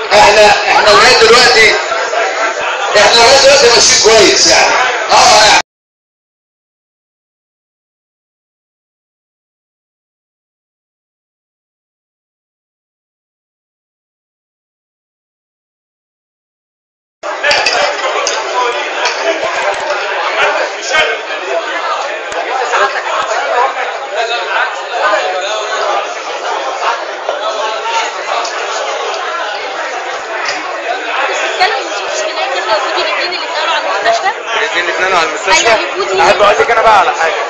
احنا احنا لغايه دلوقتي احنا لغايه دلوقتي ماشيين كويس يعني اه يعني بتتكلم مش مشكلة ان احنا المفروض الاثنين اللي اتقالوا على المستشفى الاثنين الاثنين على المستشفى أيوة، يفوت احب اقول لك انا بقى على حاجه